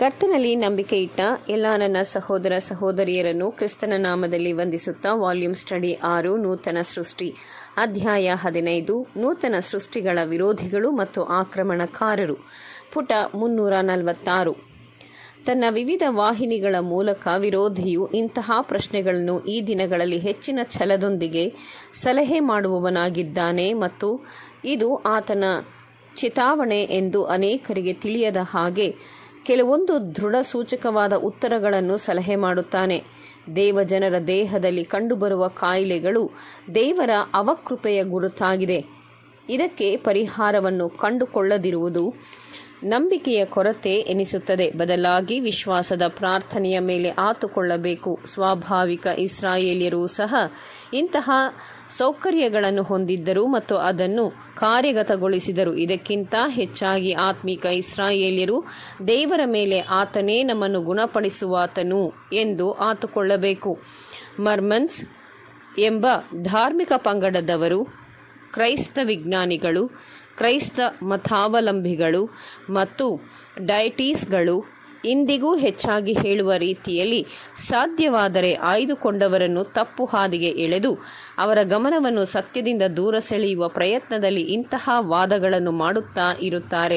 ಕರ್ತನಲ್ಲಿ ನಂಬಿಕೆ ಇಟ್ಟ ಎಲ್ಲ ನನ್ನ ಸಹೋದರ ಸಹೋದರಿಯರನ್ನು ಕ್ರಿಸ್ತನ ನಾಮದಲ್ಲಿ ವಂದಿಸುತ್ತಾ ವಾಲ್ಯೂಮ್ ಸ್ಟಡಿ ಆರು ನೂತನ ಸೃಷ್ಟಿ ಅಧ್ಯಾಯ ಹದಿನೈದು ನೂತನ ಸೃಷ್ಟಿಗಳ ವಿರೋಧಿಗಳು ಮತ್ತು ಆಕ್ರಮಣಕಾರರು ಪುಟ ಮುನ್ನೂರ ನಲವತ್ತಾರು ತನ್ನ ವಿವಿಧ ವಾಹಿನಿಗಳ ಮೂಲಕ ವಿರೋಧಿಯು ಇಂತಹ ಪ್ರಶ್ನೆಗಳನ್ನು ಈ ದಿನಗಳಲ್ಲಿ ಹೆಚ್ಚಿನ ಛಲದೊಂದಿಗೆ ಸಲಹೆ ಮಾಡುವವನಾಗಿದ್ದಾನೆ ಮತ್ತು ಇದು ಆತನ ಚಿತಾವಣೆ ಎಂದು ಅನೇಕರಿಗೆ ತಿಳಿಯದ ಹಾಗೆ ಕೆಲವೊಂದು ದೃಢ ಸೂಚಕವಾದ ಉತ್ತರಗಳನ್ನು ಸಲಹೆ ಮಾಡುತ್ತಾನೆ ದೇವಜನರ ದೇಹದಲ್ಲಿ ಕಂಡುಬರುವ ಕಾಯಿಲೆಗಳು ದೇವರ ಅವಕೃಪೆಯ ಗುರುತಾಗಿದೆ ಇದಕ್ಕೆ ಪರಿಹಾರವನ್ನು ಕಂಡುಕೊಳ್ಳದಿರುವುದು ನಂಬಿಕೆಯ ಕೊರತೆ ಎನಿಸುತ್ತದೆ ಬದಲಾಗಿ ವಿಶ್ವಾಸದ ಪ್ರಾರ್ಥನೆಯ ಮೇಲೆ ಆತುಕೊಳ್ಳಬೇಕು ಸ್ವಾಭಾವಿಕ ಇಸ್ರಾಯೇಲ್ಯರೂ ಸಹ ಇಂತಹ ಸೌಕರ್ಯಗಳನ್ನು ಹೊಂದಿದ್ದರು ಮತ್ತು ಅದನ್ನು ಕಾರ್ಯಗತಗೊಳಿಸಿದರು ಇದಕ್ಕಿಂತ ಹೆಚ್ಚಾಗಿ ಆತ್ಮಿಕ ಇಸ್ರಾಯೇಲ್ಯರು ದೇವರ ಮೇಲೆ ಆತನೇ ನಮ್ಮನ್ನು ಗುಣಪಡಿಸುವಾತನು ಎಂದು ಆತುಕೊಳ್ಳಬೇಕು ಮರ್ಮನ್ಸ್ ಎಂಬ ಧಾರ್ಮಿಕ ಪಂಗಡದವರು ಕ್ರೈಸ್ತ ವಿಜ್ಞಾನಿಗಳು ಕ್ರೈಸ್ತ ಮತಾವಲಂಬಿಗಳು ಮತ್ತು ಡಯಟೀಸ್ಗಳು ಇಂದಿಗೂ ಹೆಚ್ಚಾಗಿ ಹೇಳುವ ರೀತಿಯಲ್ಲಿ ಸಾಧ್ಯವಾದರೆ ಆಯ್ದುಕೊಂಡವರನ್ನು ತಪ್ಪು ಹಾದಿಗೆ ಎಳೆದು ಅವರ ಗಮನವನ್ನು ಸತ್ಯದಿಂದ ದೂರ ಸೆಳೆಯುವ ಪ್ರಯತ್ನದಲ್ಲಿ ಇಂತಹ ವಾದಗಳನ್ನು ಮಾಡುತ್ತಾ ಇರುತ್ತಾರೆ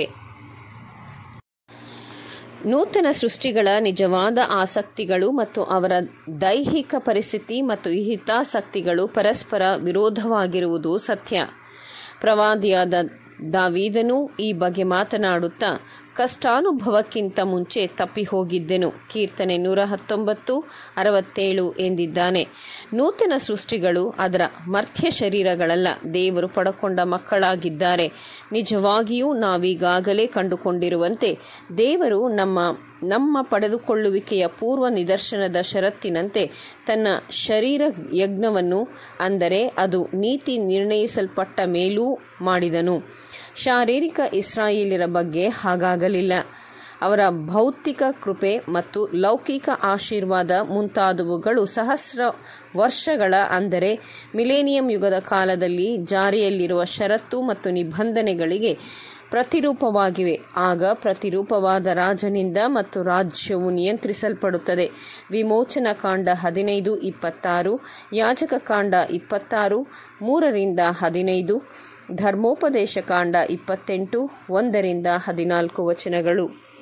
ನೂತನ ಸೃಷ್ಟಿಗಳ ನಿಜವಾದ ಆಸಕ್ತಿಗಳು ಮತ್ತು ಅವರ ದೈಹಿಕ ಪರಿಸ್ಥಿತಿ ಮತ್ತು ಹಿತಾಸಕ್ತಿಗಳು ಪರಸ್ಪರ ವಿರೋಧವಾಗಿರುವುದು ಸತ್ಯ ಪ್ರವಾದಿಯಾದ ದಾವೀದನು ಈ ಬಗ್ಗೆ ಮಾತನಾಡುತ್ತಾ ಕಷ್ಟಾನುಭವಕ್ಕಿಂತ ಮುಂಚೆ ತಪ್ಪಿ ಹೋಗಿದ್ದೆನು ಕೀರ್ತನೆ ನೂರ ಹತ್ತೊಂಬತ್ತು ಅರವತ್ತೇಳು ಎಂದಿದ್ದಾನೆ ನೂತನ ಸೃಷ್ಟಿಗಳು ಅದರ ಮರ್ತ್ಯ ಶರೀರಗಳಲ್ಲ ದೇವರು ಪಡಕೊಂಡ ಮಕ್ಕಳಾಗಿದ್ದಾರೆ ನಿಜವಾಗಿಯೂ ನಾವೀಗಾಗಲೇ ಕಂಡುಕೊಂಡಿರುವಂತೆ ದೇವರು ನಮ್ಮ ನಮ್ಮ ಪಡೆದುಕೊಳ್ಳುವಿಕೆಯ ಪೂರ್ವ ನಿದರ್ಶನದ ಷರತ್ತಿನಂತೆ ತನ್ನ ಶರೀರ ಯಜ್ಞವನ್ನು ಅಂದರೆ ಅದು ನೀತಿ ನಿರ್ಣಯಿಸಲ್ಪಟ್ಟ ಮೇಲೂ ಮಾಡಿದನು ಶಾರೀರಿಕ ಇಸ್ರಾಯೇಲಿಯರ ಬಗ್ಗೆ ಹಾಗಾಗಲಿಲ್ಲ ಅವರ ಭೌತಿಕ ಕೃಪೆ ಮತ್ತು ಲೌಕಿಕ ಆಶೀರ್ವಾದ ಮುಂತಾದವುಗಳು ಸಹಸ್ರ ವರ್ಷಗಳ ಅಂದರೆ ಮಿಲೇನಿಯಂ ಯುಗದ ಕಾಲದಲ್ಲಿ ಜಾರಿಯಲ್ಲಿರುವ ಷರತ್ತು ಮತ್ತು ನಿಬಂಧನೆಗಳಿಗೆ ಪ್ರತಿರೂಪವಾಗಿವೆ ಆಗ ಪ್ರತಿರೂಪವಾದ ರಾಜನಿಂದ ಮತ್ತು ರಾಜ್ಯವು ನಿಯಂತ್ರಿಸಲ್ಪಡುತ್ತದೆ ವಿಮೋಚನ ಕಾಂಡ ಹದಿನೈದು ಇಪ್ಪತ್ತಾರು ಯಾಜಕ ಕಾಂಡ ಇಪ್ಪತ್ತಾರು ಮೂರರಿಂದ ಹದಿನೈದು ಧರ್ಮೋಪದೇಶ ಕಾಂಡ ಇಪ್ಪತ್ತೆಂಟು ಒಂದರಿಂದ ಹದಿನಾಲ್ಕು ವಚನಗಳು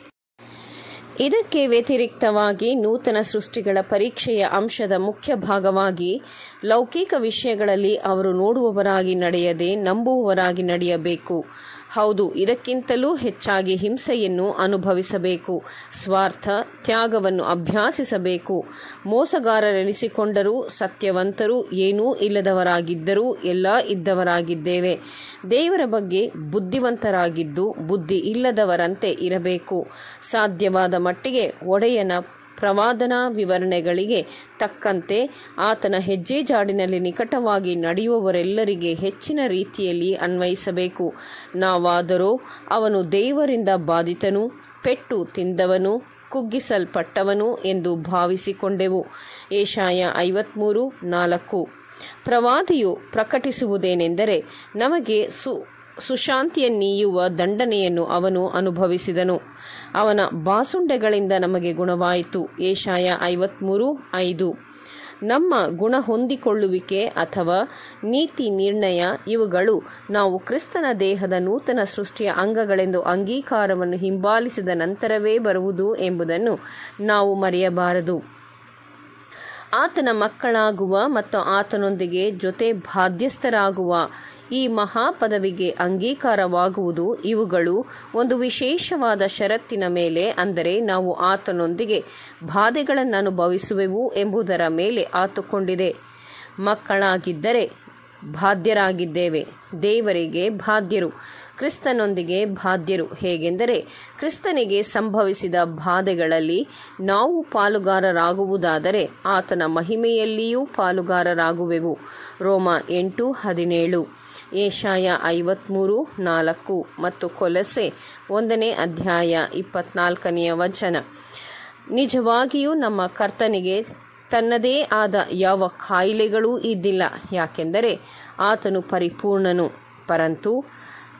ಇದಕ್ಕೆ ವ್ಯತಿರಿಕ್ತವಾಗಿ ನೂತನ ಸೃಷ್ಟಿಗಳ ಪರೀಕ್ಷೆಯ ಅಂಶದ ಮುಖ್ಯ ಭಾಗವಾಗಿ ಲೌಕಿಕ ವಿಷಯಗಳಲ್ಲಿ ಅವರು ನೋಡುವವರಾಗಿ ನಡೆಯದೆ ನಂಬುವವರಾಗಿ ನಡೆಯಬೇಕು ಹೌದು ಇದಕ್ಕಿಂತಲೂ ಹೆಚ್ಚಾಗಿ ಹಿಂಸೆಯನ್ನು ಅನುಭವಿಸಬೇಕು ಸ್ವಾರ್ಥ ತ್ಯಾಗವನ್ನು ಅಭ್ಯಾಸಿಸಬೇಕು ಮೋಸಗಾರರೆನಿಸಿಕೊಂಡರೂ ಸತ್ಯವಂತರು ಏನೂ ಇಲ್ಲದವರಾಗಿದ್ದರೂ ಎಲ್ಲ ಇದ್ದವರಾಗಿದ್ದೇವೆ ದೇವರ ಬಗ್ಗೆ ಬುದ್ಧಿವಂತರಾಗಿದ್ದು ಬುದ್ಧಿ ಇಲ್ಲದವರಂತೆ ಇರಬೇಕು ಸಾಧ್ಯವಾದ ಮಟ್ಟಿಗೆ ಒಡೆಯನ ಪ್ರವಾದನಾ ವಿವರಣೆಗಳಿಗೆ ತಕ್ಕಂತೆ ಆತನ ಹೆಜ್ಜೆ ಜಾಡಿನಲ್ಲಿ ನಿಕಟವಾಗಿ ನಡೆಯುವವರೆಲ್ಲರಿಗೆ ಹೆಚ್ಚಿನ ರೀತಿಯಲ್ಲಿ ಅನ್ವಯಿಸಬೇಕು ನಾವಾದರೋ ಅವನು ದೇವರಿಂದ ಬಾಧಿತನು ಪೆಟ್ಟು ತಿಂದವನು ಕುಗ್ಗಿಸಲ್ಪಟ್ಟವನು ಎಂದು ಭಾವಿಸಿಕೊಂಡೆವು ಏಷಾಯ ಐವತ್ಮೂರು ನಾಲ್ಕು ಪ್ರವಾದಿಯು ಪ್ರಕಟಿಸುವುದೇನೆಂದರೆ ನಮಗೆ ಸು ಸುಶಾಂತಿಯ ನೀಯುವ ದಂಡನೆಯನ್ನು ಅವನು ಅನುಭವಿಸಿದನು ಅವನ ಬಾಸುಂಡೆಗಳಿಂದ ನಮಗೆ ಗುಣವಾಯಿತು ಏಷಾಯ ಐವತ್ಮೂರು ಐದು ನಮ್ಮ ಗುಣ ಹೊಂದಿಕೊಳ್ಳುವಿಕೆ ಅಥವಾ ನೀತಿ ನಿರ್ಣಯ ಇವುಗಳು ನಾವು ಕ್ರಿಸ್ತನ ದೇಹದ ನೂತನ ಸೃಷ್ಟಿಯ ಅಂಗಗಳೆಂದು ಅಂಗೀಕಾರವನ್ನು ಹಿಂಬಾಲಿಸಿದ ನಂತರವೇ ಬರುವುದು ಎಂಬುದನ್ನು ನಾವು ಮರೆಯಬಾರದು ಆತನ ಮಕ್ಕಳಾಗುವ ಮತ್ತು ಆತನೊಂದಿಗೆ ಜೊತೆ ಬಾಧ್ಯಸ್ಥರಾಗುವ ಈ ಮಹಾಪದವಿಗೆ ಅಂಗೀಕಾರವಾಗುವುದು ಇವುಗಳು ಒಂದು ವಿಶೇಷವಾದ ಷರತ್ತಿನ ಮೇಲೆ ಅಂದರೆ ನಾವು ಆತನೊಂದಿಗೆ ಬಾಧೆಗಳನ್ನು ಅನುಭವಿಸುವೆವು ಎಂಬುದರ ಮೇಲೆ ಆತುಕೊಂಡಿದೆ ಮಕ್ಕಳಾಗಿದ್ದರೆ ಬಾಧ್ಯರಾಗಿದ್ದೇವೆ ದೇವರಿಗೆ ಬಾಧ್ಯರು ಕ್ರಿಸ್ತನೊಂದಿಗೆ ಬಾಧ್ಯರು ಹೇಗೆಂದರೆ ಕ್ರಿಸ್ತನಿಗೆ ಸಂಭವಿಸಿದ ಬಾಧೆಗಳಲ್ಲಿ ನಾವು ಪಾಲುಗಾರರಾಗುವುದಾದರೆ ಆತನ ಮಹಿಮೆಯಲ್ಲಿಯೂ ಪಾಲುಗಾರರಾಗುವೆವು ರೋಮ ಎಂಟು ಹದಿನೇಳು ಏಷಾಯ ಐವತ್ಮೂರು ನಾಲ್ಕು ಮತ್ತು ಕೊಲಸೆ ಒಂದನೇ ಅಧ್ಯಾಯ ಇಪ್ಪತ್ನಾಲ್ಕನೆಯ ವಚನ ನಿಜವಾಗಿಯೂ ನಮ್ಮ ಕರ್ತನಿಗೆ ತನ್ನದೇ ಆದ ಯಾವ ಕಾಯಿಲೆಗಳೂ ಇದ್ದಿಲ್ಲ ಯಾಕೆಂದರೆ ಆತನು ಪರಿಪೂರ್ಣನು ಪರಂತು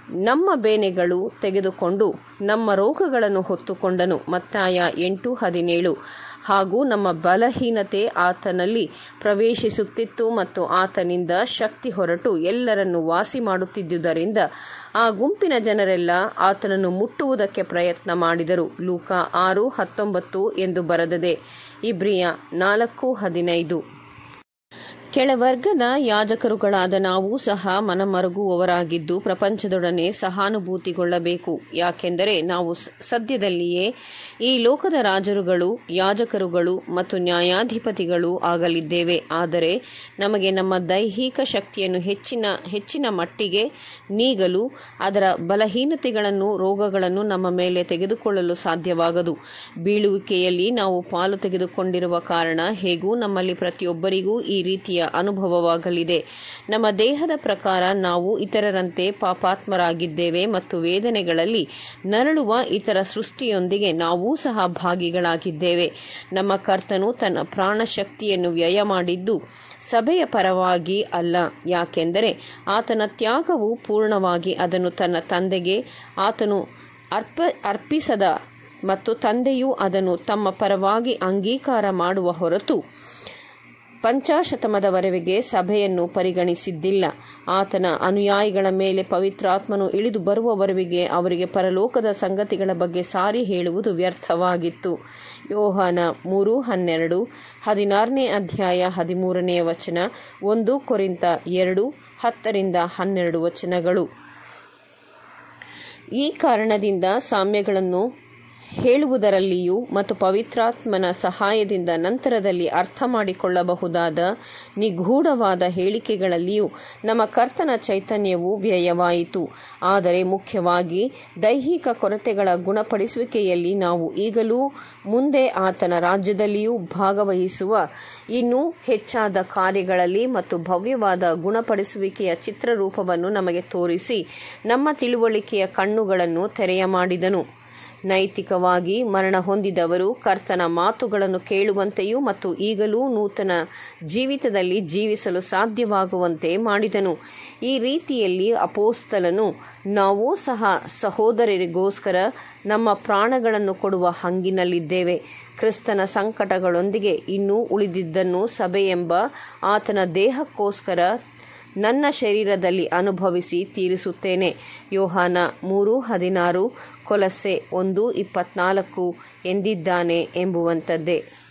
ನಮ್ಮ ಬೇನೆಗಳು ತೆಗೆದುಕೊಂಡು ನಮ್ಮ ರೋಗಗಳನ್ನು ಹೊತ್ತುಕೊಂಡನು ಮತ್ತಾಯ ಎಂಟು ಹದಿನೇಳು ಹಾಗೂ ನಮ್ಮ ಬಲಹೀನತೆ ಆತನಲ್ಲಿ ಪ್ರವೇಶಿಸುತ್ತಿತ್ತು ಮತ್ತು ಆತನಿಂದ ಶಕ್ತಿ ಹೊರಟು ಎಲ್ಲರನ್ನು ವಾಸಿ ಮಾಡುತ್ತಿದ್ದುದರಿಂದ ಆ ಗುಂಪಿನ ಜನರೆಲ್ಲ ಆತನನ್ನು ಮುಟ್ಟುವುದಕ್ಕೆ ಪ್ರಯತ್ನ ಮಾಡಿದರು ಲೂಕ ಆರು ಹತ್ತೊಂಬತ್ತು ಎಂದು ಬರೆದದೆ ಇಬ್ರಿಯ ನಾಲ್ಕು ಹದಿನೈದು ಕೆಳವರ್ಗದ ಯಾಜಕರುಗಳಾದ ನಾವು ಸಹ ಮನಮರುಗುವವರಾಗಿದ್ದು ಪ್ರಪಂಚದೊಡನೆ ಸಹಾನುಭೂತಿಗೊಳ್ಳಬೇಕು ಯಾಕೆಂದರೆ ನಾವು ಸದ್ಯದಲ್ಲಿಯೇ ಈ ಲೋಕದ ರಾಜರುಗಳು ಯಾಜಕರುಗಳು ಮತ್ತು ನ್ಯಾಯಾಧಿಪತಿಗಳು ಆಗಲಿದ್ದೇವೆ ಆದರೆ ನಮಗೆ ನಮ್ಮ ದೈಹಿಕ ಶಕ್ತಿಯನ್ನು ಹೆಚ್ಚಿನ ಹೆಚ್ಚಿನ ಮಟ್ಟಿಗೆ ನೀಗಲು ಅದರ ಬಲಹೀನತೆಗಳನ್ನು ರೋಗಗಳನ್ನು ನಮ್ಮ ಮೇಲೆ ತೆಗೆದುಕೊಳ್ಳಲು ಸಾಧ್ಯವಾಗದು ಬೀಳುವಿಕೆಯಲ್ಲಿ ನಾವು ಪಾಲು ತೆಗೆದುಕೊಂಡಿರುವ ಕಾರಣ ಹೇಗೂ ನಮ್ಮಲ್ಲಿ ಪ್ರತಿಯೊಬ್ಬರಿಗೂ ಈ ರೀತಿಯ ಅನುಭವವಾಗಲಿದೆ ನಮ್ಮ ದೇಹದ ಪ್ರಕಾರ ನಾವು ಇತರರಂತೆ ಪಾಪಾತ್ಮರಾಗಿದ್ದೇವೆ ಮತ್ತು ವೇದನೆಗಳಲ್ಲಿ ನರಳುವ ಇತರ ಸೃಷ್ಟಿಯೊಂದಿಗೆ ನಾವೂ ಸಹ ಭಾಗಿಗಳಾಗಿದ್ದೇವೆ ನಮ್ಮ ಕರ್ತನು ತನ್ನ ಪ್ರಾಣಶಕ್ತಿಯನ್ನು ವ್ಯಯ ಮಾಡಿದ್ದು ಸಭೆಯ ಪರವಾಗಿ ಅಲ್ಲ ಯಾಕೆಂದರೆ ಆತನ ತ್ಯಾಗವು ಪೂರ್ಣವಾಗಿ ಅದನ್ನು ತನ್ನ ತಂದೆಗೆ ಆತನು ಅರ್ಪ ಅರ್ಪಿಸದ ಮತ್ತು ತಂದೆಯು ಅದನ್ನು ತಮ್ಮ ಪರವಾಗಿ ಅಂಗೀಕಾರ ಮಾಡುವ ಹೊರತು ಪಂಚಾಶತಮದವರೆಗೆ ಸಭೆಯನ್ನು ಪರಿಗಣಿಸಿದ್ದಿಲ್ಲ ಆತನ ಅನುಯಾಯಿಗಳ ಮೇಲೆ ಪವಿತ್ರಾತ್ಮನು ಇಳಿದು ಬರುವವರೆಗೆ ಅವರಿಗೆ ಪರಲೋಕದ ಸಂಗತಿಗಳ ಬಗ್ಗೆ ಸಾರಿ ಹೇಳುವುದು ವ್ಯರ್ಥವಾಗಿತ್ತು ಯೋಹಾನ ಮೂರು ಹನ್ನೆರಡು ಹದಿನಾರನೇ ಅಧ್ಯಾಯ ಹದಿಮೂರನೇ ವಚನ ಒಂದು ಕೊರಿಂತ ಎರಡು ಹತ್ತರಿಂದ ಹನ್ನೆರಡು ವಚನಗಳು ಈ ಕಾರಣದಿಂದ ಸಾಮ್ಯಗಳನ್ನು ಹೇಳುವುದರಲ್ಲಿಯೂ ಮತ್ತು ಪವಿತ್ರಾತ್ಮನ ಸಹಾಯದಿಂದ ನಂತರದಲ್ಲಿ ಅರ್ಥ ಮಾಡಿಕೊಳ್ಳಬಹುದಾದ ನಿಗೂಢವಾದ ಹೇಳಿಕೆಗಳಲ್ಲಿಯೂ ನಮ್ಮ ಕರ್ತನ ಚೈತನ್ಯವು ವ್ಯಯವಾಯಿತು ಆದರೆ ಮುಖ್ಯವಾಗಿ ದೈಹಿಕ ಕೊರತೆಗಳ ಗುಣಪಡಿಸುವಿಕೆಯಲ್ಲಿ ನಾವು ಈಗಲೂ ಮುಂದೆ ಆತನ ರಾಜ್ಯದಲ್ಲಿಯೂ ಭಾಗವಹಿಸುವ ಇನ್ನೂ ಹೆಚ್ಚಾದ ಕಾರ್ಯಗಳಲ್ಲಿ ಮತ್ತು ಭವ್ಯವಾದ ಗುಣಪಡಿಸುವಿಕೆಯ ಚಿತ್ರರೂಪವನ್ನು ನಮಗೆ ತೋರಿಸಿ ನಮ್ಮ ತಿಳುವಳಿಕೆಯ ಕಣ್ಣುಗಳನ್ನು ತೆರೆಯ ಮಾಡಿದನು ನೈತಿಕವಾಗಿ ಮರಣ ಹೊಂದಿದವರು ಕರ್ತನ ಮಾತುಗಳನ್ನು ಕೇಳುವಂತೆಯೂ ಮತ್ತು ಈಗಲೂ ನೂತನ ಜೀವಿತದಲ್ಲಿ ಜೀವಿಸಲು ಸಾಧ್ಯವಾಗುವಂತೆ ಮಾಡಿದನು ಈ ರೀತಿಯಲ್ಲಿ ಅಪೋಸ್ತಲನು ನಾವೂ ಸಹ ಸಹೋದರರಿಗೋಸ್ಕರ ನಮ್ಮ ಪ್ರಾಣಗಳನ್ನು ಕೊಡುವ ಹಂಗಿನಲ್ಲಿದ್ದೇವೆ ಕ್ರಿಸ್ತನ ಸಂಕಟಗಳೊಂದಿಗೆ ಇನ್ನೂ ಉಳಿದಿದ್ದನ್ನು ಸಭೆಯೆಂಬ ಆತನ ದೇಹಕ್ಕೋಸ್ಕರ ನನ್ನ ಶರೀರದಲ್ಲಿ ಅನುಭವಿಸಿ ತೀರಿಸುತ್ತೇನೆ ಯೋಹಾನ ಮೂರು ಹದಿನಾರು ಕೊಲಸೆ ಒಂದು ಇಪ್ಪತ್ನಾಲ್ಕು ಎಂದಿದ್ದಾನೆ ಎಂಬುವಂಥದ್ದೇ